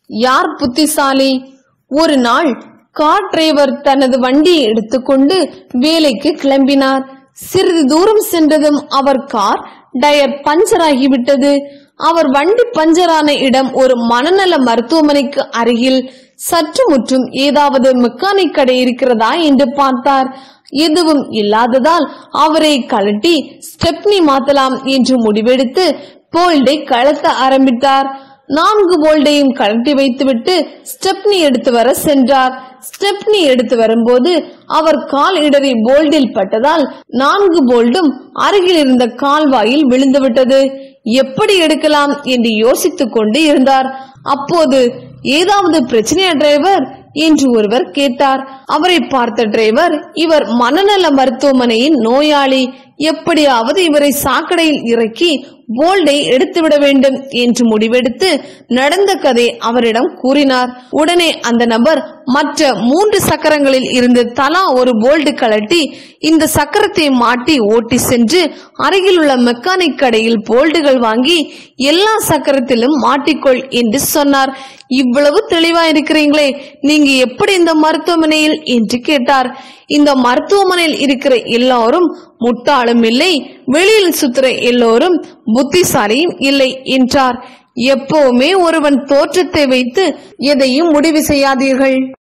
யார் புத்திசாலி ஒரு நாள் கார் டிரைவர் தனது வண்டியை எடுத்துக்கொண்டு வேலைக்கு கிளம்பினார் சிறிது தூரம் சென்றதும் அவர் கார் டயர் பஞ்சர் ஆகிவிட்டது அவர் வண்டி பஞ்சரான இடம் ஒரு மனநல மருத்துவமனைக்கு அருகில் சற்று முற்றும் ஏதாவது மெக்கானிக் கடை இருக்கிறதா என்று பார்த்தார் எதுவும் இல்லாததால் அவரை கழட்டி ஸ்டெப்னி மாத்தலாம் என்று முடிவெடுத்து போல்டை கழத்த ஆரம்பித்தார் நான்கு போல்டையும் கழட்டி வைத்துவிட்டு ஸ்டெப்னி எடுத்து வர சென்றார் ஸ்டெப்னி எடுத்து வரும்போது அவர் கால் இடறி போல்டில் பட்டதால் நான்கு போல்டும் அருகில் இருந்த கால்வாயில் விழுந்துவிட்டது எப்படி எடுக்கலாம் என்று யோசித்துக் கொண்டு இருந்தார் அப்போது ஏதாவது பிரச்சனையா டிரைவர் என்று ஒருவர் கேட்டார் அவரை பார்த்த டிரைவர் இவர் மனநல மருத்துவமனையின் நோயாளி எப்படியாவது இவரை சாக்கடையில் இறக்கி போல்டை எடுத்துவிட வேண்டும் என்று முடிவெடுத்து நடந்த கதை அவரிடம் கூறினார் உடனே அந்த நபர் மற்ற மூன்று சக்கரங்களில் இருந்து தலா ஒரு போல்டு கழட்டி இந்த சக்கரத்தை மாட்டி ஓட்டி சென்று அருகில் உள்ள மெக்கானிக் கடையில் போல்டுகள் வாங்கி எல்லா சக்கரத்திலும் மாட்டிக்கொள் என்று சொன்னார் இவ்வளவு தெளிவா இருக்கிறீங்களே நீங்க எப்படி இந்த மருத்துவமனையில் என்று கேட்டார் இந்த மருத்துவமனையில் இருக்கிற எல்லாரும் முட்டாளும் இல்லை வெளியில் சுத்துற எல்லோரும் புத்திசாலியும் இல்லை என்றார் எப்பவுமே ஒருவன் தோற்றத்தை வைத்து எதையும் முடிவு செய்யாதீர்கள்